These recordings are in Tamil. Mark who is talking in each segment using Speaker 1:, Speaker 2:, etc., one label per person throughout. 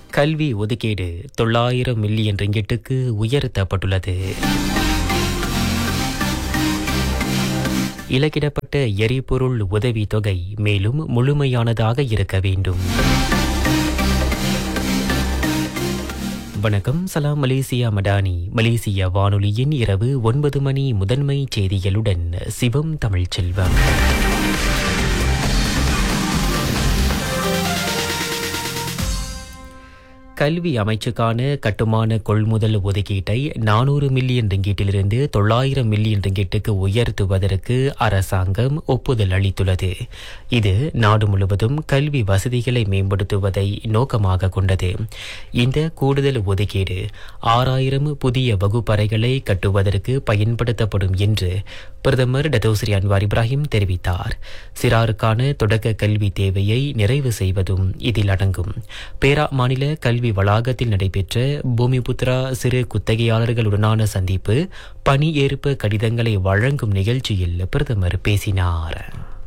Speaker 1: கல்வி ஒதுக்கீடு தொள்ளாயிரம் மில்லியன் ரிங்கிட்டுக்கு உயர்த்தப்பட்டுள்ளது இலக்கிடப்பட்ட எரிபொருள் உதவித் தொகை மேலும் முழுமையானதாக இருக்க வேண்டும் வணக்கம் சலாம் மலேசியா மடானி மலேசியா வானொலியின் இரவு ஒன்பது மணி முதன்மை செய்திகளுடன் சிவம் தமிழ்ச்செல்வம் கல்வி அமைச்சுக்கான கட்டுமான கொள்முதல் ஒதுக்கீட்டை நானூறு மில்லியன் ரிங்கீட்டிலிருந்து தொள்ளாயிரம் மில்லியன் ரிங்கீட்டுக்கு உயர்த்துவதற்கு அரசாங்கம் ஒப்புதல் அளித்துள்ளது இது நாடு முழுவதும் கல்வி வசதிகளை மேம்படுத்துவதை நோக்கமாக கொண்டது இந்த கூடுதல் ஒதுக்கீடு ஆறாயிரம் புதிய வகுப்பறைகளை கட்டுவதற்கு பயன்படுத்தப்படும் என்று பிரதமர் டத்தோஸ்ரீ அன்வார் இப்ராஹிம் தெரிவித்தார் சிறாருக்கான தொடக்க கல்வி தேவையை நிறைவு செய்வதும் இதில் அடங்கும் பேரா மாநில கல்வி வளாகத்தில் நடைபெற்ற பூமிபுத்ரா சிறு குத்தகையாளர்களுடனான சந்திப்பு பணி ஏற்பு கடிதங்களை வழங்கும் நிகழ்ச்சியில் பிரதமர் பேசினார்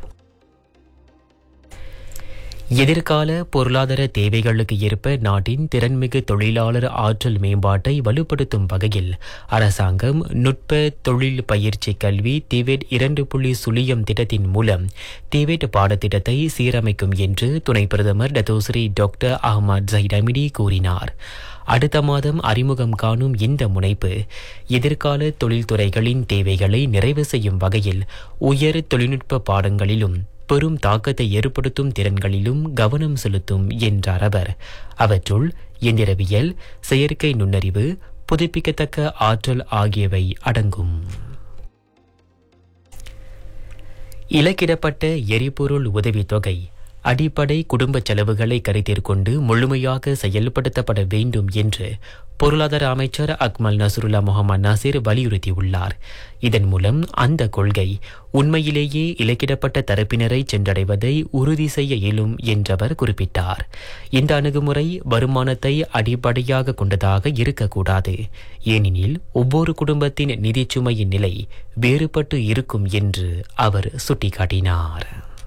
Speaker 1: எதிர்கால பொருளாதார தேவைகளுக்கு ஏற்ப நாட்டின் திறன்மிகு தொழிலாளர் ஆற்றல் மேம்பாட்டை வலுப்படுத்தும் வகையில் அரசாங்கம் நுட்ப தொழில் பயிற்சி கல்வி திவேட் இரண்டு புள்ளி சுழியம் திட்டத்தின் மூலம் திவேட் பாடத்திட்டத்தை சீரமைக்கும் என்று துணை பிரதமர் டத்தோஸ்ரீ டாக்டர் அகமது ஜைடமிடி கூறினார் அடுத்த மாதம் அறிமுகம் காணும் இந்த முனைப்பு எதிர்கால தொழில்துறைகளின் தேவைகளை நிறைவு செய்யும் வகையில் உயர் தொழில்நுட்ப பாடங்களிலும் பெரும் தாக்கத்தை ஏற்படுத்தும் திறன்களிலும் கவனம் செலுத்தும் என்றார் அவர் அவற்றுள் எந்திரவியல் செயற்கை நுண்ணறிவு புதுப்பிக்கத்தக்க ஆற்றல் ஆகியவை அடங்கும் இலக்கிடப்பட்ட எரிபொருள் உதவித்தொகை அடிப்படை குடும்ப செலவுகளை கருத்தில் கொண்டு முழுமையாக செயல்படுத்தப்பட வேண்டும் என்று பொருளாதார அமைச்சர் அக்மல் நசருல்லா முகமது நாசிர் வலியுறுத்தியுள்ளார் இதன் மூலம் அந்த கொள்கை உண்மையிலேயே இலக்கிடப்பட்ட தரப்பினரை சென்றடைவதை உறுதி செய்ய இயலும் என்றவர் குறிப்பிட்டார் இந்த அணுகுமுறை வருமானத்தை அடிப்படையாக கொண்டதாக இருக்கக்கூடாது ஏனெனில் ஒவ்வொரு குடும்பத்தின் நிதிச்சுமையின் நிலை வேறுபட்டு இருக்கும் என்று அவர் சுட்டிக்காட்டினார்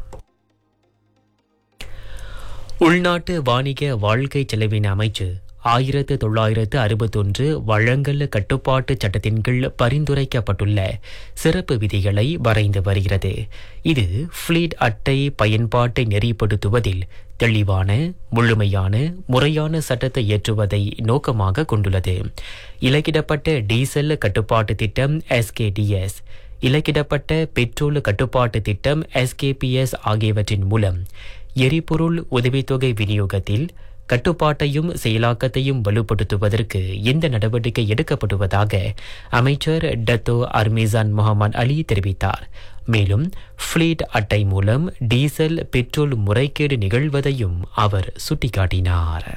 Speaker 1: உள்நாட்டு வாணிக வாழ்க்கை செலவின அமைச்சு ஆயிரத்து தொள்ளாயிரத்து அறுபத்தொன்று வழங்கல் கட்டுப்பாட்டு சட்டத்தின் கீழ் பரிந்துரைக்கப்பட்டுள்ள சிறப்பு விதிகளை வரைந்து வருகிறது இது ஃப்ளீட் அட்டை பயன்பாட்டை நெறிப்படுத்துவதில் தெளிவான முழுமையான முறையான சட்டத்தை ஏற்றுவதை நோக்கமாக கொண்டுள்ளது இலக்கிடப்பட்ட டீசல் கட்டுப்பாட்டு திட்டம் எஸ்கேடிஎஸ் இலக்கிடப்பட்ட பெட்ரோல் கட்டுப்பாட்டு திட்டம் எஸ்கேபிஎஸ் ஆகியவற்றின் மூலம் எரிபொருள் உதவித்தொகை விநியோகத்தில் கட்டுப்பாட்டையும் செயலாக்கத்தையும் வலுப்படுத்துவதற்கு இந்த நடவடிக்கை எடுக்கப்படுவதாக அமைச்சர் டத்தோ அர்மிசான் முகமது அலி தெரிவித்தார் மேலும் ஃப்ளீட் அட்டை மூலம் டீசல் பெட்ரோல் முறைகேடு நிகழ்வதையும் அவர் சுட்டிக்காட்டினார்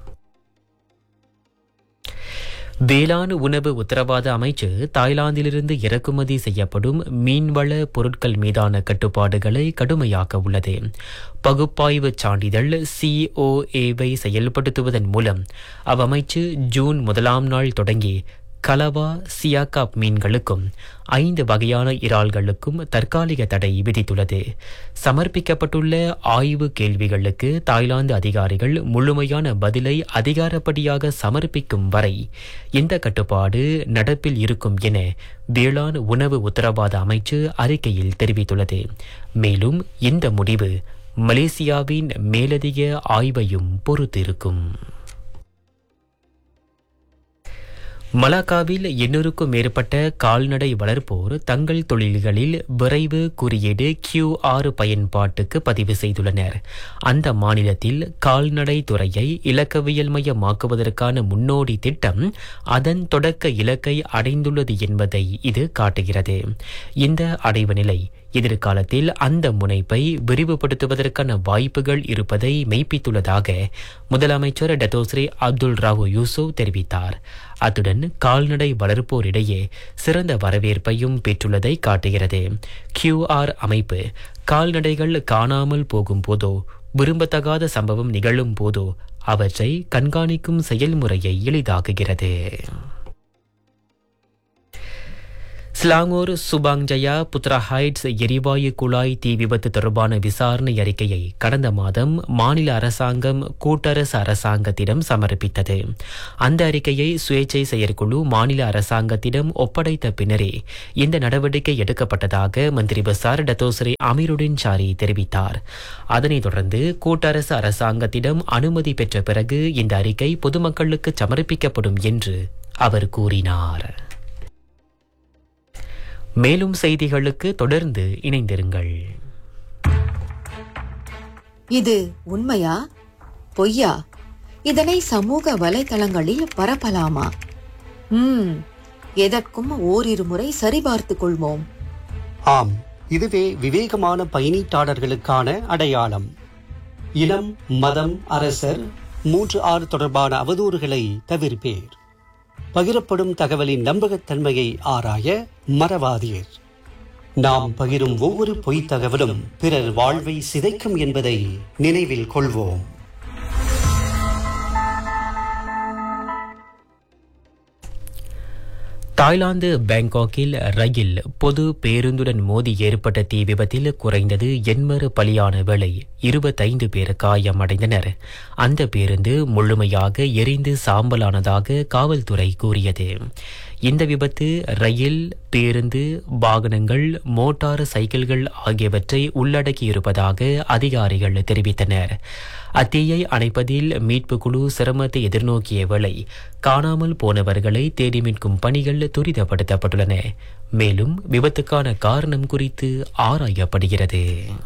Speaker 1: வேளாண் உணவு உத்தரவாத அமைச்சு தாய்லாந்திலிருந்து இறக்குமதி செய்யப்படும் மீன்வள பொருட்கள் மீதான கட்டுப்பாடுகளை கடுமையாக்க உள்ளது பகுப்பாய்வு சான்றிதழ் சிஓஏவை செயல்படுத்துவதன் மூலம் அவ்வமைச்சு ஜூன் முதலாம் நாள் தொடங்கி கலவா சியாகாப் மீன்களுக்கும் ஐந்து வகையான இறால்களுக்கும் தற்காலிக தடை விதித்துள்ளது சமர்ப்பிக்கப்பட்டுள்ள ஆய்வு கேள்விகளுக்கு தாய்லாந்து அதிகாரிகள் முழுமையான பதிலை அதிகாரப்படியாக சமர்ப்பிக்கும் வரை இந்த கட்டுப்பாடு நடப்பில் இருக்கும் என வேளாண் உணவு உத்தரவாத அமைச்சு அறிக்கையில் தெரிவித்துள்ளது மேலும் இந்த முடிவு மலேசியாவின் மேலதிக ஆய்வையும் பொறுத்திருக்கும் மலாக்காவில் எண்ணூறுக்கும் மேற்பட்ட கால்நடை வளர்ப்போர் தங்கள் தொழில்களில் விரைவு குறியீடு கியூ ஆறு பயன்பாட்டுக்கு பதிவு செய்துள்ளனர் அந்த மாநிலத்தில் கால்நடை துறையை இலக்கவியல் மயமாக்குவதற்கான முன்னோடி திட்டம் அதன் தொடக்க இலக்கை அடைந்துள்ளது என்பதை இது காட்டுகிறது இந்த அடைவு நிலை எதிர்காலத்தில் அந்த முனைப்பை விரிவுபடுத்துவதற்கான வாய்ப்புகள் இருப்பதை மெய்ப்பித்துள்ளதாக முதலமைச்சர் டத்தோஸ்ரீ அப்துல் ராவு யூசுப் தெரிவித்தார் அத்துடன் கால்நடை வளர்ப்போரிடையே சிறந்த வரவேற்பையும் பெற்றுள்ளதை காட்டுகிறது கியூஆர் அமைப்பு கால்நடைகள் காணாமல் போகும் போதோ விரும்பத்தகாத சம்பவம் நிகழும் போதோ அவற்றை கண்காணிக்கும் செயல்முறையை எளிதாக்குகிறது ஸ்லாங்கூர் சுபாங்ஜயா புத்ரா ஹைட்ஸ் எரிவாயு குழாய் தீ விபத்து தொடர்பான விசாரணை அறிக்கையை கடந்த மாதம் மாநில அரசாங்கம் கூட்டரசு அரசாங்கத்திடம் சமர்ப்பித்தது அந்த அறிக்கையை சுயேட்சை செயற்குழு மாநில அரசாங்கத்திடம் ஒப்படைத்த பின்னரே இந்த நடவடிக்கை எடுக்கப்பட்டதாக மந்திரி பசார் டத்தோஸ்ரீ அமீருடின் சாரி தெரிவித்தார் அதனைத் தொடர்ந்து கூட்டரசு அரசாங்கத்திடம் அனுமதி பெற்ற பிறகு இந்த அறிக்கை பொதுமக்களுக்கு சமர்ப்பிக்கப்படும் என்று அவர் கூறினார் மேலும் செய்திகளுக்கு தொடர்ந்து இணைந்திருங்கள்
Speaker 2: இது உண்மையா பொய்யா இதனை சமூக வலைதளங்களில் பரப்பலாமா ம் எதற்கும் ஓரிரு முறை சரிபார்த்துக் கொள்வோம்
Speaker 3: ஆம் இதுவே விவேகமான பயணீட்டாளர்களுக்கான அடையாளம் இனம் மதம் அரசர் மூன்று ஆறு தொடர்பான அவதூறுகளை தவிர்ப்பேர் பகிரப்படும் தகவலின் நம்பகத்தன்மையை ஆராய மறவாதீர் நாம் பகிரும் ஒவ்வொரு பொய்த் தகவலும் பிறர் வாழ்வை சிதைக்கும் என்பதை நினைவில் கொள்வோம்
Speaker 1: தாய்லாந்து பேங்காக்கில் ரயில் பொது பேருந்துடன் மோதி ஏற்பட்ட தீ விபத்தில் குறைந்தது எண்பது பலியான வேளை இருபத்தைந்து பேர் காயமடைந்தனர் அந்த பேருந்து முழுமையாக எரிந்து சாம்பலானதாக காவல்துறை கூறியது இந்த விபத்து ரயில் பேருந்து வாகனங்கள் மோட்டார் சைக்கிள்கள் ஆகியவற்றை உள்ளடக்கியிருப்பதாக அதிகாரிகள் தெரிவித்தனர் அத்தீயை அணைப்பதில் மீட்பு குழு சிரமத்தை எதிர்நோக்கிய வேளை காணாமல் போனவர்களை தேடி மீட்கும் பணிகள் துரிதப்படுத்தப்பட்டுள்ளன மேலும் விபத்துக்கான காரணம் குறித்து ஆராயப்படுகிறது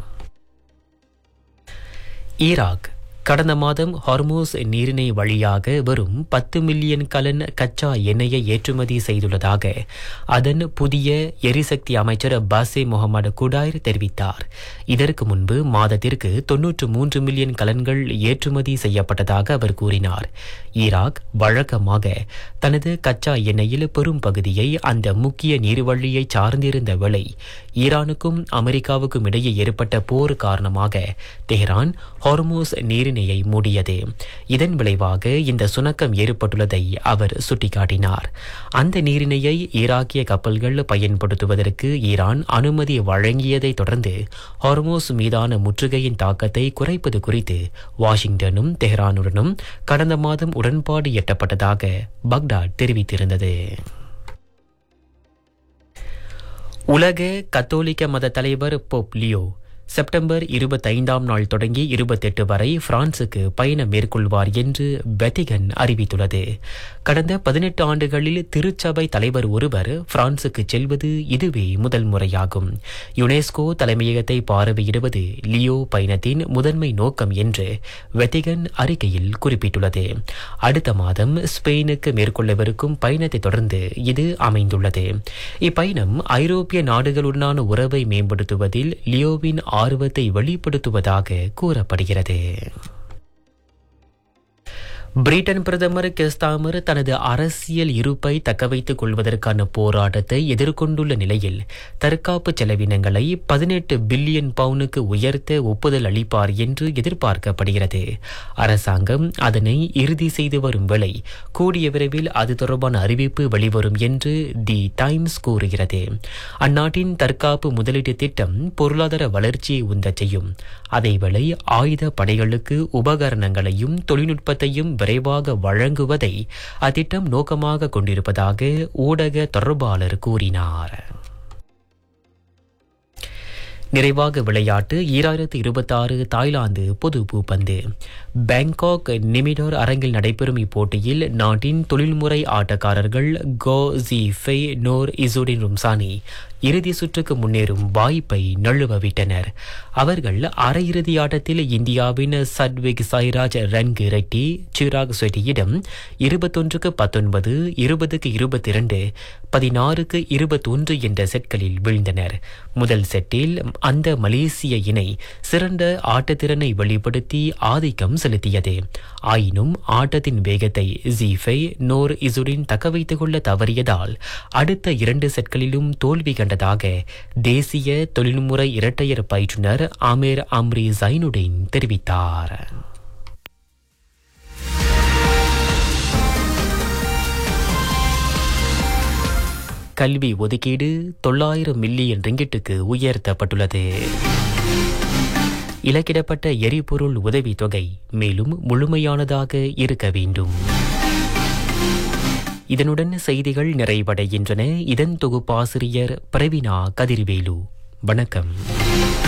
Speaker 1: ஈராக் கடந்த மாதம் ஹார்மோஸ் நீரிணை வழியாக வரும் பத்து மில்லியன் கலன் கச்சா எண்ணெயை ஏற்றுமதி செய்துள்ளதாக அதன் புதிய எரிசக்தி அமைச்சர் பாசே முகமது குடாயர் தெரிவித்தார் இதற்கு முன்பு மாதத்திற்கு தொன்னூற்று மூன்று மில்லியன் கலன்கள் ஏற்றுமதி செய்யப்பட்டதாக அவர் கூறினார் ஈராக் வழக்கமாக தனது கச்சா எண்ணெயில் பெரும் பகுதியை அந்த முக்கிய நீர்வழியை சார்ந்திருந்த வேளை ஈரானுக்கும் அமெரிக்காவுக்கும் இடையே ஏற்பட்ட போர் காரணமாக தெஹ்ரான் ஹார்மோஸ் நீரிணையை மூடியது இதன் விளைவாக இந்த சுணக்கம் ஏற்பட்டுள்ளதை அவர் சுட்டிக்காட்டினார் அந்த நீரிணையை ஈராக்கிய கப்பல்கள் பயன்படுத்துவதற்கு ஈரான் அனுமதி வழங்கியதை தொடர்ந்து ஹார்மோஸ் மீதான முற்றுகையின் தாக்கத்தை குறைப்பது குறித்து வாஷிங்டனும் தெஹ்ரானுடனும் கடந்த மாதம் உடன்பாடு எட்டப்பட்டதாக பக்தாட் தெரிவித்திருந்தது உலக கத்தோலிக்க மத தலைவர் போப் லியோ செப்டம்பர் இருபத்தைந்தாம் நாள் தொடங்கி இருபத்தெட்டு வரை பிரான்சுக்கு பயணம் மேற்கொள்வார் என்று வெத்திகன் அறிவித்துள்ளது கடந்த பதினெட்டு ஆண்டுகளில் திருச்சபை தலைவர் ஒருவர் பிரான்சுக்கு செல்வது இதுவே முதல் முறையாகும் யுனெஸ்கோ தலைமையகத்தை பார்வையிடுவது லியோ பயணத்தின் முதன்மை நோக்கம் என்று வெத்திகன் அறிக்கையில் குறிப்பிட்டுள்ளது அடுத்த மாதம் ஸ்பெயினுக்கு மேற்கொள்ளவிருக்கும் பயணத்தை தொடர்ந்து இது அமைந்துள்ளது இப்பயணம் ஐரோப்பிய நாடுகளுடனான உறவை மேம்படுத்துவதில் லியோவின் ஆர்வத்தை வெளிப்படுத்துவதாக கூறப்படுகிறது பிரிட்டன் பிரதமர் கெஸ்தாமர் தனது அரசியல் இருப்பை தக்கவைத்துக் கொள்வதற்கான போராட்டத்தை எதிர்கொண்டுள்ள நிலையில் தற்காப்பு செலவினங்களை பதினெட்டு பில்லியன் பவுனுக்கு உயர்த்த ஒப்புதல் அளிப்பார் என்று எதிர்பார்க்கப்படுகிறது அரசாங்கம் அதனை இறுதி செய்து வரும் வேளை கூடிய விரைவில் அது தொடர்பான அறிவிப்பு வெளிவரும் என்று தி டைம்ஸ் கூறுகிறது அந்நாட்டின் தற்காப்பு முதலீட்டு திட்டம் பொருளாதார வளர்ச்சியை உந்தச் செய்யும் அதேவேளை ஆயுத படைகளுக்கு உபகரணங்களையும் தொழில்நுட்பத்தையும் விரைவாக வழங்குவதை அத்திட்டம் நோக்கமாக கொண்டிருப்பதாக ஊடக தொடர்பாளர் கூறினார் நிறைவாக விளையாட்டு ஈராயிரத்து இருபத்தாறு தாய்லாந்து பொது பூப்பந்து பேங்காக் நிமிடோர் அரங்கில் நடைபெறும் இப்போட்டியில் நாட்டின் தொழில்முறை ஆட்டக்காரர்கள் கோ ஜி ஃபெய் நோர் இசுடின் ரும்சானி இறுதி சுற்றுக்கு முன்னேறும் வாய்ப்பை நழுவவிட்டனர் அவர்கள் அரையிறுதி ஆட்டத்தில் இந்தியாவின் சட்விக் சாய்ராஜ் ரன்கு ரெட்டி சிராக் செட்டியிடம் இருபத்தொன்றுக்கு பத்தொன்பது இருபதுக்கு இருபத்தி இரண்டு பதினாறுக்கு இருபத்தொன்று என்ற செட்களில் வீழ்ந்தனர் முதல் செட்டில் அந்த மலேசிய இணை சிறந்த ஆட்டத்திறனை வெளிப்படுத்தி ஆதிக்கம் செலுத்தியது ஆயினும் ஆட்டத்தின் வேகத்தை ஜீஃபை நோர் இசுடின் தக்கவைத்துக் கொள்ள தவறியதால் அடுத்த இரண்டு செட்களிலும் தோல்வி கண்டதாக தேசிய தொழில்முறை இரட்டையர் பயிற்றுனர் ஆமேர் அம்ரி ஜைனுடின் தெரிவித்தார் கல்வி ஒதுக்கீடு தொள்ளாயிரம் மில்லியன் ரிங்கிட்டுக்கு உயர்த்தப்பட்டுள்ளது இலக்கிடப்பட்ட எரிபொருள் உதவித் தொகை மேலும் முழுமையானதாக இருக்க வேண்டும் இதனுடன் செய்திகள் நிறைவடைகின்றன இதன் தொகுப்பாசிரியர் பிரவீனா கதிர்வேலு வணக்கம்